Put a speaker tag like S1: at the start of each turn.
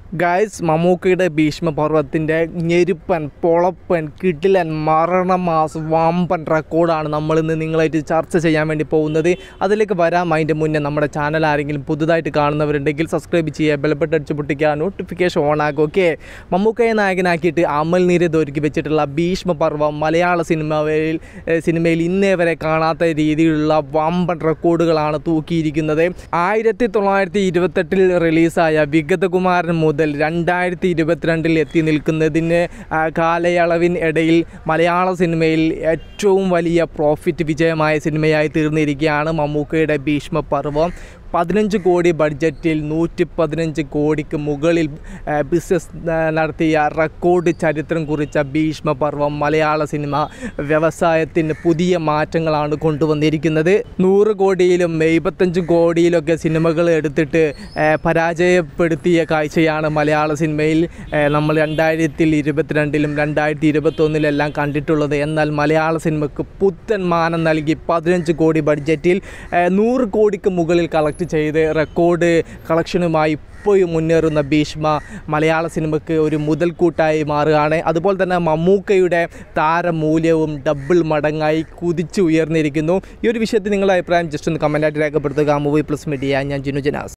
S1: guys മമ്മൂക്കയുടെ ഭീഷ്മപർവത്തിൻ്റെ ഞെരുപ്പൻ പൊളപ്പൻ കിടിലൻ മരണമാസ് വമ്പൻ റെക്കോർഡാണ് നമ്മൾ ഇന്ന് നിങ്ങളായിട്ട് ചർച്ച ചെയ്യാൻ വേണ്ടി പോകുന്നത് അതിലേക്ക് വരാം അതിൻ്റെ മുന്നേ നമ്മുടെ ചാനൽ ആരെങ്കിലും പുതുതായിട്ട് കാണുന്നവരുണ്ടെങ്കിൽ സബ്സ്ക്രൈബ് ചെയ്യുക ബെൽബട്ട് അടിച്ച് പൊട്ടിക്കുക നോട്ടിഫിക്കേഷൻ ഓൺ ആക്കുക ഓക്കെ മമ്മൂക്കയെ നായകനാക്കിയിട്ട് അമൽ നീരത് ഒരുക്കി വെച്ചിട്ടുള്ള ഭീഷ്മപർവം മലയാള സിനിമയിൽ ഏഹ് സിനിമയിൽ ഇന്നേ വരെ കാണാത്ത രീതിയിലുള്ള വമ്പൻ റെക്കോർഡുകളാണ് തൂക്കിയിരിക്കുന്നത് ആയിരത്തി തൊള്ളായിരത്തി ഇരുപത്തെട്ടിൽ റിലീസായ വിഗതകുമാരൻ മുതൽ രണ്ടായിരത്തി ഇരുപത്തിരണ്ടിൽ എത്തി നിൽക്കുന്നതിന് ആ, കാലയളവിന് ഇടയിൽ മലയാള സിനിമയിൽ ഏറ്റവും വലിയ പ്രോഫിറ്റ് വിജയമായ സിനിമയായി തീർന്നിരിക്കുകയാണ് മമ്മൂക്കയുടെ ഭീഷ്മപർവം പതിനഞ്ച് കോടി ബഡ്ജറ്റിൽ നൂറ്റി പതിനഞ്ച് കോടിക്ക് മുകളിൽ ആ, ബിസിനസ് ആ, നടത്തിയ റെക്കോർഡ് ചരിത്രം കുറിച്ച ഭീഷ്മപർവം മലയാള സിനിമ വ്യവസായത്തിന് പുതിയ മാറ്റങ്ങളാണ് കൊണ്ടുവന്നിരിക്കുന്നത് നൂറ് കോടിയിലും എഴുപത്തഞ്ച് കോടിയിലൊക്കെ സിനിമകൾ എടുത്തിട്ട് ആ, പരാജയപ്പെടുത്തിയ കാഴ്ചയാണ് മലയാള സിനിമയിൽ ആ, നമ്മൾ രണ്ടായിരത്തി ഇരുപത്തിരണ്ടിലും രണ്ടായിരത്തി ഇരുപത്തൊന്നിലെല്ലാം കണ്ടിട്ടുള്ളത് എന്നാൽ മലയാള സിനിമയ്ക്ക് പുത്തൻ മാനം നൽകി പതിനഞ്ച് കോടി ബഡ്ജറ്റിൽ ആ, നൂറ് കോടിക്ക് മുകളിൽ കളക്ട് ചെയ്ത് റെക്കോർഡ് കളക്ഷനുമായി ഇപ്പോഴും മുന്നേറുന്ന ഭീഷ്മ മലയാള സിനിമയ്ക്ക് ഒരു മുതൽക്കൂട്ടായി മാറുകയാണ് അതുപോലെ തന്നെ മമ്മൂക്കയുടെ താരമൂല്യവും ഡബിൾ മടങ്ങായി കുതിച്ചു ഉയർന്നിരിക്കുന്നു ഈ ഒരു വിഷയത്തിൽ നിങ്ങളുടെ അഭിപ്രായം ജസ്റ്റ് ഒന്ന് കമൻറ്റായിട്ട് രേഖപ്പെടുത്തുക മൂവി പ്ലസ് മീഡിയ ഞാൻ ജിനു ജനാസ്